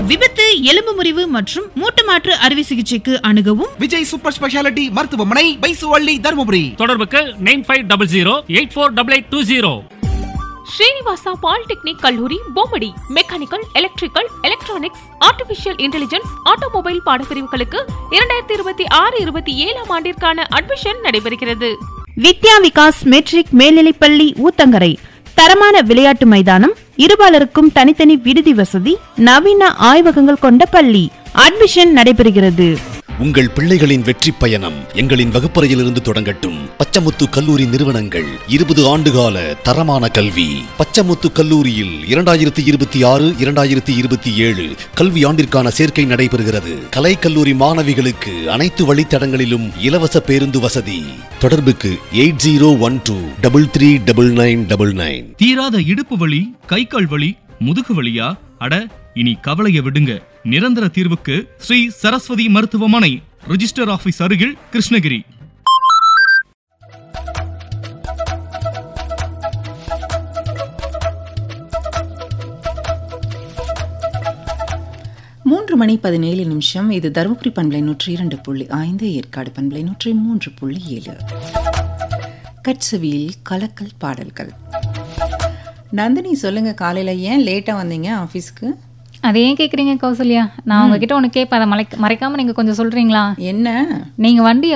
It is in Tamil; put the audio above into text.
விபத்து எலும்பு முறிவு மற்றும் மூட்டு மாற்று அறுவை சிகிச்சைக்கு அணுகவும் விஜய் சூப்பர் ஸ்பெஷாலிட்டி மருத்துவமனை பைசுவள்ளி தருமபுரி தொடர்புக்கு nine five double zero eight four double eight two zero Srinivasa polytechnic கல்லூரி Bommidi mechanical electrical electronics artificial intelligence automobile பாடப்பிரிவுகளுக்கு இரண்டாயிரத்தி இருபத்தி ஆறு இருபத்தி ஏழாம் ஆண்டிற்கான அட்மிஷன் நடைபெறுகிறது வித்யா விகாஸ் மெட்ரிக் மேல்நிலைப்பள்ளி ஊத்தங்கரை தரமான விளையாட்டு மைதானம் இருபாலருக்கும் தனித்தனி விடுதி வசதி நவீன ஆய்வகங்கள் கொண்ட பள்ளி அட்மிஷன் நடைபெறுகிறது உங்கள் பிள்ளைகளின் வெற்றி பயணம் எங்களின் வகுப்பறையிலிருந்து தொடங்கட்டும் பச்சமுத்து கல்லூரி நிறுவனங்கள் இருபது ஆண்டுகால தரமான கல்வி பச்சமுத்து கல்லூரியில் இரண்டாயிரத்தி இருபத்தி ஆறு இரண்டாயிரத்தி இருபத்தி ஏழு கல்வி ஆண்டிற்கான சேர்க்கை நடைபெறுகிறது கலை கல்லூரி மாணவிகளுக்கு அனைத்து வழித்தடங்களிலும் இலவச பேருந்து வசதி தொடர்புக்கு eight zero one two double three double nine double nine தீராத இடுப்பு வலி கை கால் வலி முதுகு வலியா அட இனி கவலைய விடுங்க நிரந்தர தீர்வுக்கு ஸ்ரீ சரஸ்வதி மருத்துவமனை ரிஜிஸ்டர் ஆபீஸ் அருகில் கிருஷ்ணகிரி மூன்று மணி பதினேழு நிமிஷம் இது தருமபுரி பண்பலை நூற்றி இரண்டு புள்ளி ஐந்து ஏற்காடு பண்பலை நூற்றி மூன்று புள்ளி ஏழு கட்சவியில் கலக்கல் பாடல்கள் நந்தினி சொல்லுங்க காலையில ஏன் லேட்டா வந்தீங்க ஆபீஸ்க்கு அதை ஏன் கேக்குறீங்க கௌசல்யா நான் உங்ககிட்ட ஒண்ணு கேட்பேன் அதை மறைக்க- மறைக்காம நீங்க கொஞ்சம் சொல்றீங்களா என்ன நீங்க வண்டி